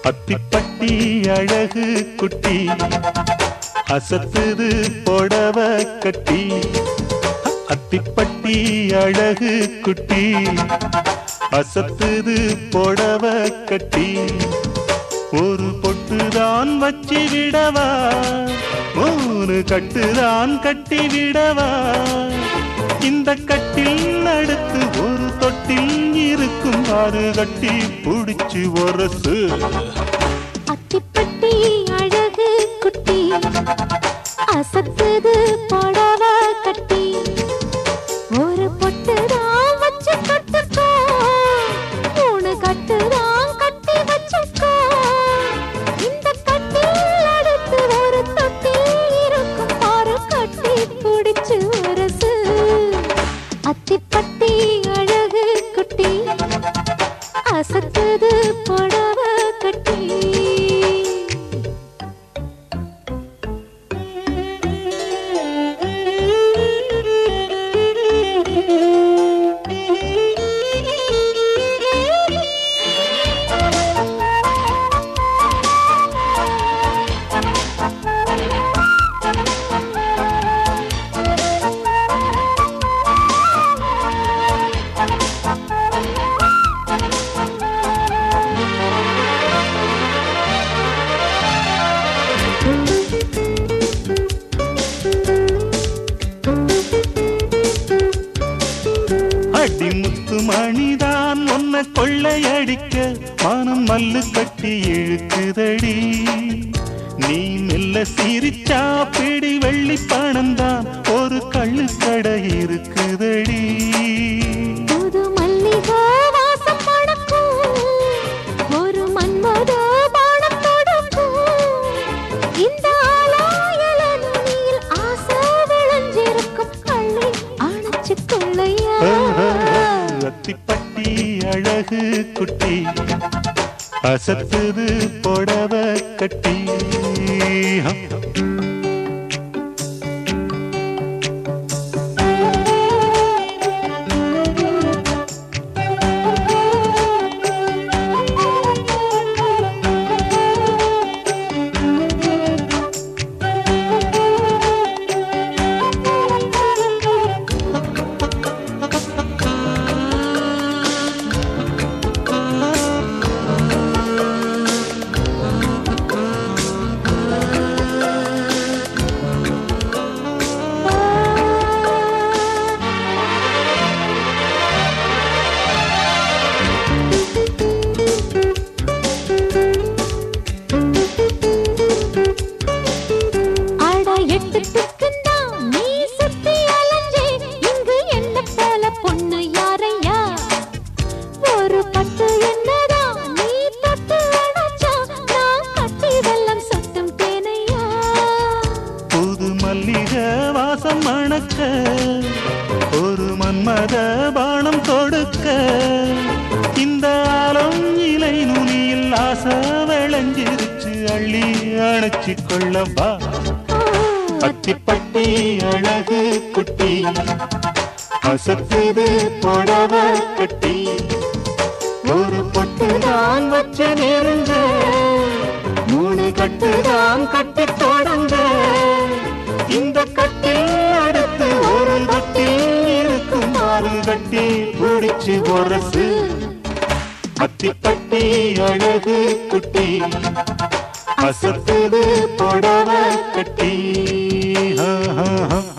அத்திப்பட்டி அழகு குட்டி அசத்துது புடவ கட்டி அத்திப்பட்டி அழகு குட்டி அசத்துது புடவ கட்டி ஒரு பொட்டுதான் வச்சு விடவா மூணு கட்டுதான் கட்டி விடவா இந்த கட்டில் அடுத்து ஒரு தொட்டில் இருக்கும் ஆறு கட்டி புடிச்சு ஒரசு அத்திப்பட்டி அழகு குட்டி அசத்துது புடவ கட்டி ஒரு பொட்டுதான் வச்சு கட்டுக்கோ மூணு கட்டுதான் கட்டி வச்சுக்கோ இந்த கட்டில் அடுத்து ஒரு தொட்டில் இருக்கும் பாரு கட்டி பிடிச்சு அரசு அத்திப்பட்டி அழகு குட்டி அசத்துது புடவ கட்டி அடி முத்து மணிதான் உன்னை கொள்ளையடிக்க மனம் மல்லு கட்டி இழுக்குதடி நீ மெல்ல சிரிச்சா பிடி வெள்ளி பணம்தான் ஒரு கள்ளுக்கடை இருக்குதடி புது மல்லிகை வாசம் மணக்கும் ஒரு மன்மத பானம் தொடுக்கும் இந்த ஆலாயல நுனியில் ஆசை விளைஞ்சிருக்கும் கள்ளை அணைச்சு கொள்ளையா அத்திப்பட்டி அழகு குட்டி அசத்துது புடவ கட்டி அட எட்டு திக்குந்தா நீ சுத்தி அலைஞ்சே இங்கு என்ன போல பொண்ணு யாரையா ஒரு பட்டு என்னதா நீ தொட்டு அணைச்சா நான் கட்டி வெள்ளம் சொட்டும் தேனையா புது மல்லிகை வாசம் மணக்க ஒரு மன்மத பானம் கொடுக்க இந்த ஆலம் இலை நுனியில் ஆசை விளைஞ்சிருச்சு அள்ளி அணைச்சு கொள்ளவா அத்திப்பட்டி அழகு குட்டி அசத்துது புடவ கட்டி ஒரு பொட்டுதான் வச்ச நெருங்க மூணு கட்டுதான் கட்டி தொடங்க இந்த கட்டில் அடுத்து ஒரு கட்டில் இருக்கும் ஆறு கட்டி பிடிச்சு ஒரசு அத்திப்பட்டி அழகு குட்டி அசத்துது புடவ கட்டி ஹா, ஹா, ஹா.